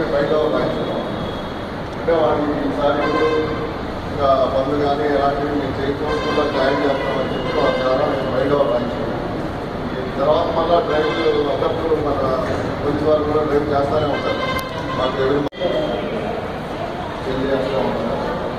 బయట రాయించుకున్నాం అంటే వాడికి ఈసారి ఇప్పుడు ఇంకా బంధు కానీ ఎలాంటివి మేము చేయకుండా జాయిన్ చేస్తామని చెప్పి వాళ్ళ ద్వారా మేము బయట రాయించుకున్నాం ఈ తర్వాత మళ్ళీ డ్రైవ్ అప్పుడప్పుడు మన పోలీసు వారు కూడా డ్రైవ్ చేస్తూనే ఉంటారు మాకు ఎవరి తెలియజేస్తూ ఉంటారు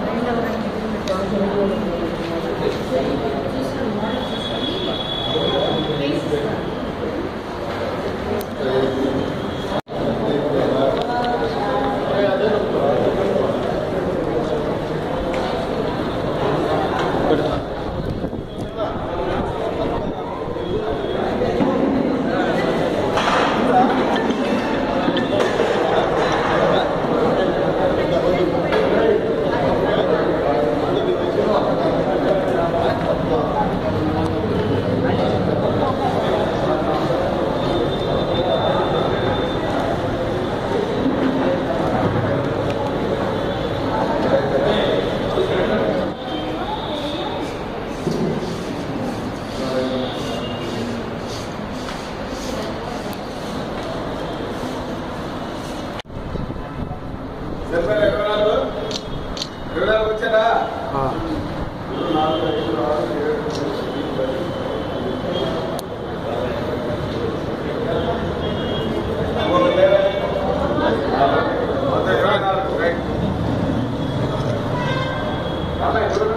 చెప్పారు ఇరవై నాలుగు ఇరవై నాలుగు వచ్చారా మొత్తం ఇరవై నాలుగు రైట్ రామయ్య, చూడు.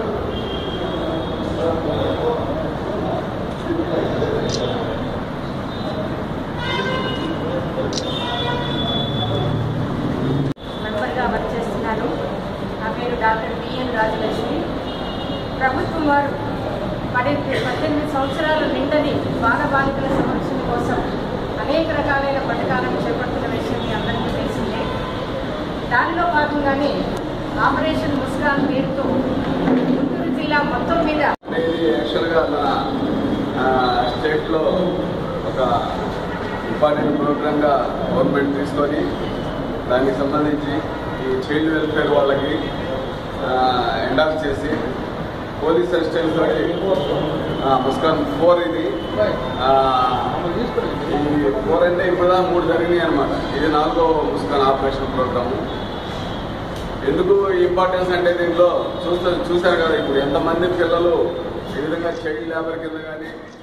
మెంబర్గా వర్క్ చేస్తున్నాను నా పేరు డాక్టర్ బిఎన్ రాజలక్ష్మి ప్రభుత్వం వారు పద్దెనిమిది పద్దెనిమిది సంవత్సరాలు నిండని బాలబాలికల సంరక్షణ కోసం అనేక రకాలైన పథకాలను చేపడుతున్న విషయం మీ అందరికీ తెలిసిందే దానిలో భాగంగానే ఆపరేషన్ ముస్కాన్ పేరుతో గుంటూరు జిల్లా మొత్తం మీద అనేది యాక్చువల్గా మన ఆ, స్టేట్లో ఒక ఇంపార్టెంట్ ప్రోగ్రామ్గా గవర్నమెంట్ తీసుకొని దానికి సంబంధించి ఈ చైల్డ్ వెల్ఫేర్ వాళ్ళకి ఎండార్స్ చేసి పోలీస్ అసిస్టెంట్ తోటి ఆ, ముస్కాన్ ఫోర్ ఇది ఆ, ఈ ఫోర్ అంటే ఇప్పుడు మూడు జరిగినాయి అనమాట ఇది నాలుగో ముస్కాన్ ఆపరేషన్ ప్రోగ్రాము ఎందుకు ఇంపార్టెన్స్ అంటే దీంట్లో చూస్తూ చూశారు కదా ఇప్పుడు ఎంతమంది పిల్లలు ఈ విధంగా చైల్డ్ లేబర్ కింద కానీ